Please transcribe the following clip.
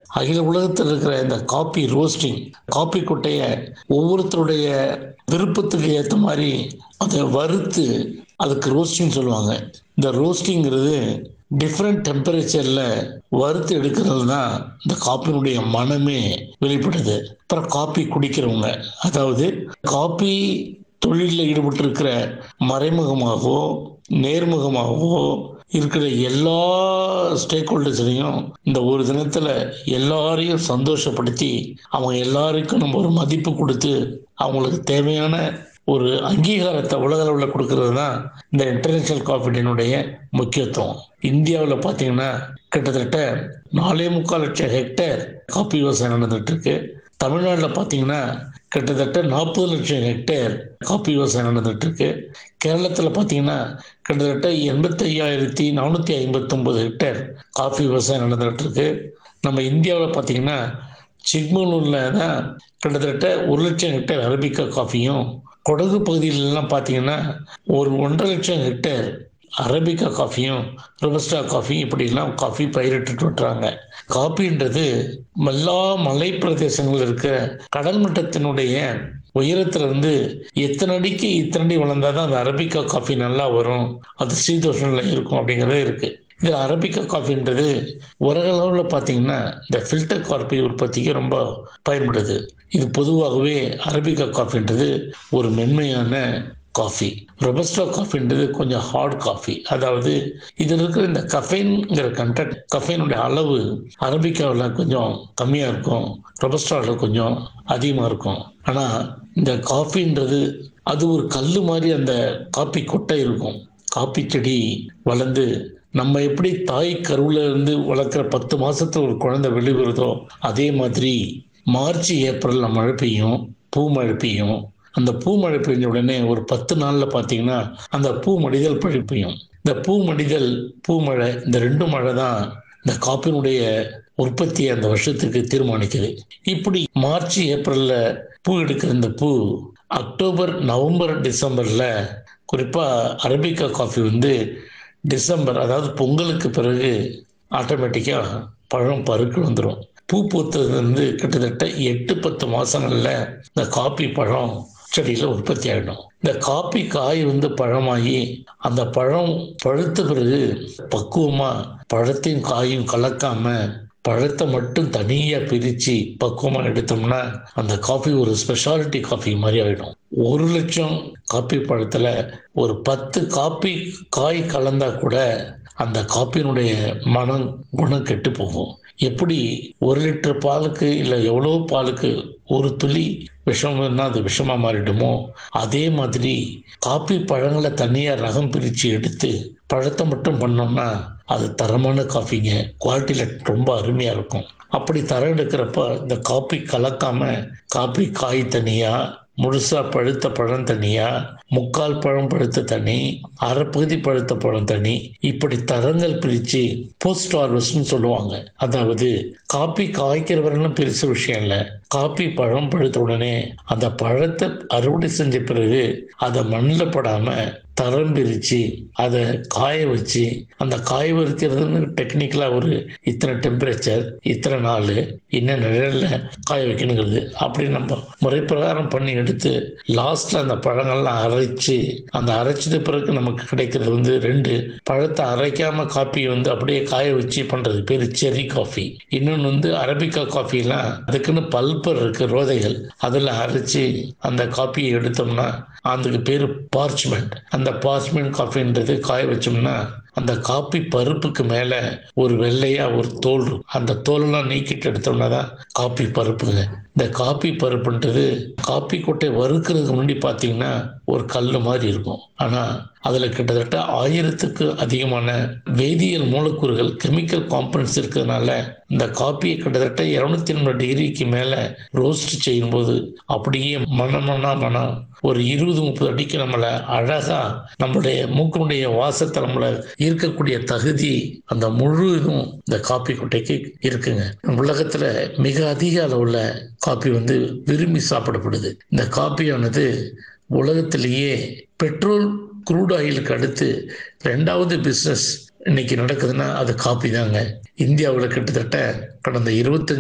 அகில உலகத்தில் இருக்கிற இந்த காப்பி ரோஸ்டிங் காப்பி கொட்டையை ஒவ்வொருத்தருடைய விருப்பத்துக்கு ஏற்ற மாதிரி அதை வறுத்து அதுக்கு ரோஸ்டிங் சொல்லுவாங்க இந்த ரோஸ்டிங்கிறது டிஃப்ரெண்ட் டெம்பரேச்சரில் வறுத்து எடுக்கிறது தான் இந்த காப்பினுடைய மனமே வெளிப்படுது அப்புறம் காப்பி குடிக்கிறவங்க அதாவது காப்பி தொழிலில் ஈடுபட்டிருக்கிற மறைமுகமாகவோ நேர்முகமாகவோ இருக்கிற எல்லா ஸ்டேக் ஹோல்டர்ஸையும் இந்த ஒரு தினத்தில் எல்லாரையும் சந்தோஷப்படுத்தி அவங்க எல்லாருக்கும் நம்ம ஒரு மதிப்பு கொடுத்து அவங்களுக்கு தேவையான ஒரு அங்கீகாரத்தை உலக அளவில் கொடுக்கறது தான் இந்த இன்டர்நேஷனல் காஃபி டேனுடைய முக்கியத்துவம் இந்தியாவில் பார்த்தீங்கன்னா கிட்டத்தட்ட நாலே முக்கால் லட்சம் ஹெக்டேர் காப்பி விவசாயம் நடந்துட்டு இருக்கு தமிழ்நாட்டில் பார்த்தீங்கன்னா கிட்டத்தட்ட நாற்பது லட்சம் ஹெக்டேர் காப்பி விவசாயம் நடந்துட்டு இருக்கு கேரளத்தில் பார்த்தீங்கன்னா கிட்டத்தட்ட எண்பத்தி ஐயாயிரத்தி நானூற்றி ஐம்பத்தொம்பது ஹெக்டேர் காஃபி விவசாயம் நடந்துட்டு இருக்கு நம்ம இந்தியாவில் பார்த்தீங்கன்னா சிக்மங்களூரில் தான் கிட்டத்தட்ட ஒரு லட்சம் ஹெக்டேர் அரபிக்கா காஃபியும் கொடகு பகுதியிலலாம் பார்த்தீங்கன்னா ஒரு ஒன்றரை லட்சம் ஹெக்டேர் அரபிக்கா காஃபியும் ரொபஸ்டா காஃபியும் இப்படிலாம் காஃபி பயிரிட்டு விட்டுறாங்க காஃபின்றது எல்லா மலை பிரதேசங்கள் இருக்கிற கடல் மட்டத்தினுடைய உயரத்துல இருந்து எத்தனை அடிக்கு இத்தனை அடி வளர்ந்தாதான் அந்த அரபிக்கா காஃபி நல்லா வரும் அது சீதோஷன்ல இருக்கும் அப்படிங்கிறது இருக்கு இது அரபிக்கா காஃபின்றது உலக அளவில் பார்த்தீங்கன்னா இந்த ஃபில்டர் காஃபி உற்பத்திக்கு ரொம்ப பயன்படுது இது பொதுவாகவே அரபிக்கா காஃபின்றது ஒரு மென்மையான காஃபி ரொபஸ்டா காஃபின்றது கொஞ்சம் ஹார்ட் காஃபி அதாவது இதில் இருக்கிற இந்த கஃபைன்ங்கிற கண்டென்ட் கஃபைனுடைய அளவு அரபிக்காவில் கொஞ்சம் கம்மியாக இருக்கும் ரொபஸ்டாவில் கொஞ்சம் அதிகமாக இருக்கும் ஆனால் இந்த காஃபின்றது அது ஒரு கல் மாதிரி அந்த காப்பி கொட்டை இருக்கும் காப்பி செடி வளர்ந்து நம்ம எப்படி தாய் கருவில் இருந்து வளர்க்குற பத்து மாசத்துல ஒரு குழந்தை வெளிவருதோ அதே மாதிரி மார்ச் ஏப்ரல்ல மழை பெய்யும் பூ மழை பெய்யும் அந்த பூ மழை பெய்ஞ்ச உடனே ஒரு பத்து நாள்ல பார்த்தீங்கன்னா அந்த பூ மடிதல் பழி பெய்யும் இந்த பூ மடிதல் பூ மழை இந்த ரெண்டு மழை தான் இந்த காப்பினுடைய உற்பத்தியை அந்த வருஷத்துக்கு தீர்மானிக்குது இப்படி மார்ச் ஏப்ரல்ல பூ எடுக்கிற இந்த பூ அக்டோபர் நவம்பர் டிசம்பர்ல குறிப்பா அரபிக்கா காஃபி வந்து டிசம்பர் அதாவது பொங்கலுக்கு பிறகு ஆட்டோமேட்டிக்காக பழம் பருக்கு வந்துடும் பூ பூத்தது வந்து கிட்டத்தட்ட எட்டு பத்து மாசங்கள்ல இந்த காப்பி பழம் செடியில் உற்பத்தி ஆகிடும் இந்த காப்பி காய் வந்து பழமாகி அந்த பழம் பழுத்த பிறகு பக்குவமா பழத்தையும் காயும் கலக்காம பழத்தை மட்டும் தனியாக பிரித்து பக்குவமாக எடுத்தோம்னா அந்த காஃபி ஒரு ஸ்பெஷாலிட்டி காஃபி மாதிரி ஆகிடும் ஒரு லட்சம் காப்பி பழத்தில் ஒரு பத்து காப்பி காய் கலந்தா கூட அந்த காப்பியினுடைய மனம் குணம் கெட்டு போகும் எப்படி ஒரு லிட்டர் பாலுக்கு இல்லை எவ்வளோ பாலுக்கு ஒரு துளி விஷம்னா அது விஷமா மாறிடுமோ அதே மாதிரி காப்பி பழங்களை தனியாக ரகம் பிரித்து எடுத்து பழத்தை மட்டும் பண்ணோம்னா அது தரமான காஃபிங்க குவாலிட்டியில் ரொம்ப அருமையாக இருக்கும் அப்படி தரம் எடுக்கிறப்ப இந்த காப்பி கலக்காம காப்பி காய் தனியாக முழுசா பழுத்த பழம் தனியா முக்கால் பழம் பழுத்த தனி அரைப்பகுதி பழுத்த பழம் தனி இப்படி தரங்கள் பிரிச்சு போஸ்ட் ஹார்வெஸ்ட்னு சொல்லுவாங்க அதாவது காப்பி காய்க்கிற வரையிலும் பெருசு விஷயம் இல்லை காப்பி பழம் பழுத்த உடனே அந்த பழத்தை அறுவடை செஞ்ச பிறகு அதை மண்ணில் படாம தரம் பிரித்து அதை காய வச்சு அந்த காய வைக்கிறதுன்னு டெக்னிக்கலாக ஒரு இத்தனை டெம்பரேச்சர் இத்தனை நாள் என்ன நிழலில் காய வைக்கணுங்கிறது அப்படி நம்ம முறை பிரகாரம் பண்ணி எடுத்து லாஸ்ட்ல அந்த பழங்கள்லாம் அரைச்சு அந்த அரைச்சது பிறகு நமக்கு கிடைக்கிறது வந்து ரெண்டு பழத்தை அரைக்காம காப்பி வந்து அப்படியே காய வச்சு பண்றது பேர் செரி காஃபி இன்னொன்று வந்து அரபிக்கா காஃபிலாம் அதுக்குன்னு பல்பர் இருக்கு ரோதைகள் அதில் அரைச்சு அந்த காப்பியை எடுத்தோம்னா அதுக்கு பேர் பார்ச்மெண்ட் அந்த பார்ச்மெண்ட் காஃபின்றது காய வச்சோம்னா அந்த காப்பி பருப்புக்கு மேல ஒரு வெள்ளையா ஒரு தோல் இருக்கும் அந்த தோலெல்லாம் நீக்கிட்டு எடுத்தோம்னா தான் காப்பி பருப்புங்க இந்த காப்பி பருப்புன்றது காப்பி கொட்டை வறுக்கிறதுக்கு முன்னாடி பார்த்தீங்கன்னா ஒரு கல் மாதிரி இருக்கும் ஆனால் அதில் கிட்டத்தட்ட ஆயிரத்துக்கு அதிகமான வேதியியல் மூலக்கூறுகள் கெமிக்கல் காம்பனன்ட்ஸ் இருக்கிறதுனால இந்த காப்பியை கிட்டத்தட்ட இருநூத்தி எண்பது டிகிரிக்கு மேலே ரோஸ்ட் செய்யும்போது அப்படியே மனமனா மனம் ஒரு இருபது முப்பது அடிக்கு நம்மளை அழகா நம்மளுடைய மூக்கினுடைய வாசத்தை நம்மளை ஈர்க்கக்கூடிய தகுதி அந்த முழு இதுவும் இந்த காப்பி கொட்டைக்கு இருக்குங்க உலகத்துல மிக அதிக அளவுல காப்பி வந்து விரும்பி சாப்பிடப்படுது இந்த காப்பியானது உலகத்திலேயே பெட்ரோல் குரூட் ஆயிலுக்கு அடுத்து ரெண்டாவது பிஸ்னஸ் இன்னைக்கு நடக்குதுன்னா அது காப்பி தாங்க இந்தியாவில் கிட்டத்தட்ட கடந்த இருபத்தஞ்சு